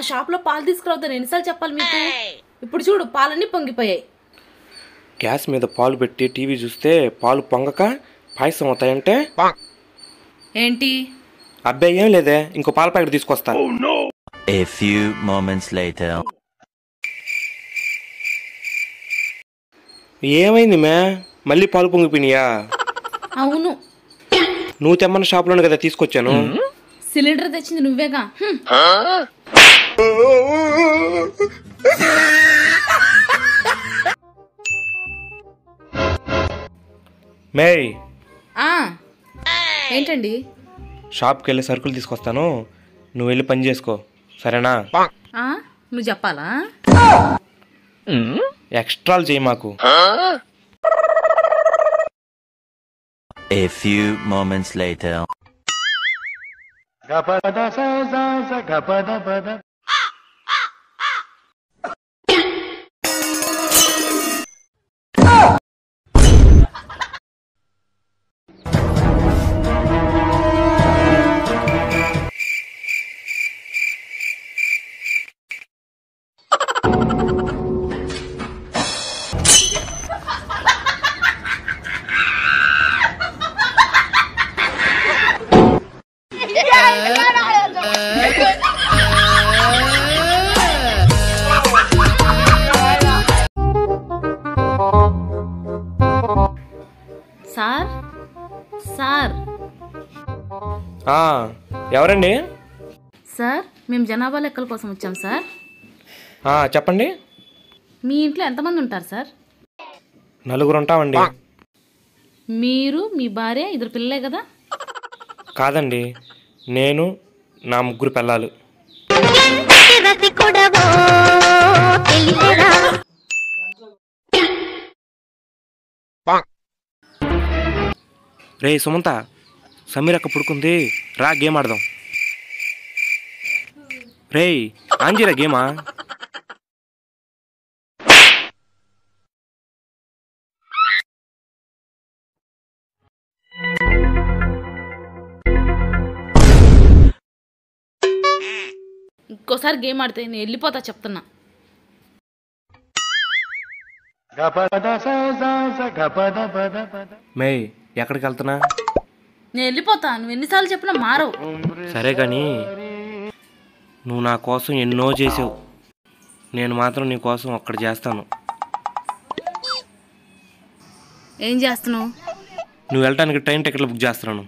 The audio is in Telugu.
షాప్లో పాలు తీసుకురావద్దని ఎన్నిసార్లు చెప్పాలి మీకు ఇప్పుడు చూడు పాలన్నీ పొంగిపోయాయి గ్యాస్ మీద పాలు పెట్టి టీవీ చూస్తే పాలు పొంగక పాయసం అవుతాయంటే ఏంటి అబ్బాయి ఏం లేదే ఇంకో పాల ప్యాకెట్ తీసుకొస్తా A few moments later. ఏమైంది మే మళ్ళీ పాలు పొంగిపోయినాయా అవును నువ్వు తెమ్మన్న షాప్లోనే కదా తీసుకొచ్చాను సిలిండర్ తెచ్చింది నువ్వేగా హ్మ్. మేయ్ ఆ ఏంటండి షాప్కి వెళ్ళి సరుకులు తీసుకొస్తాను నువ్వు వెళ్ళి పని చేసుకో సరేనా ఆ నువ్వు చెప్పాలా ఎక్స్ట్రాలు చేయి మాకు A few moments later. Sir sir ఆ, ఎవరండి సార్ మేము జనాభా లెక్కల కోసం వచ్చాం సార్ ఆ, చెప్పండి మీ ఇంట్లో ఎంతమంది ఉంటారు సార్ నలుగురు ఉంటామండి మీరు మీ భార్య ఇద్దరు పిల్లలే కదా కాదండి నేను నా ముగ్గురు పిల్లలు రే సుమంత సమీర్ అక్క పుడుకుంది రా గేమ్ ఆడదాం రేయ్ ఆంజీరా గేమా ఇంకోసారి గేమ్ ఆడితే నేను వెళ్ళిపోతా చెప్తున్నా మేయ్ ఎక్కడికి వెళ్తున్నా నేను వెళ్ళిపోతా నువ్వు ఎన్నిసార్లు చెప్పినా మారవు సరే కానీ నువ్వు నా కోసం ఎన్నో చేసావు నేను మాత్రం నీ కోసం ఒక్కటి చేస్తాను ఏం చేస్తున్నావు నువ్వు వెళ్ళటానికి ట్రైన్ టికెట్లు బుక్ చేస్తున్నాను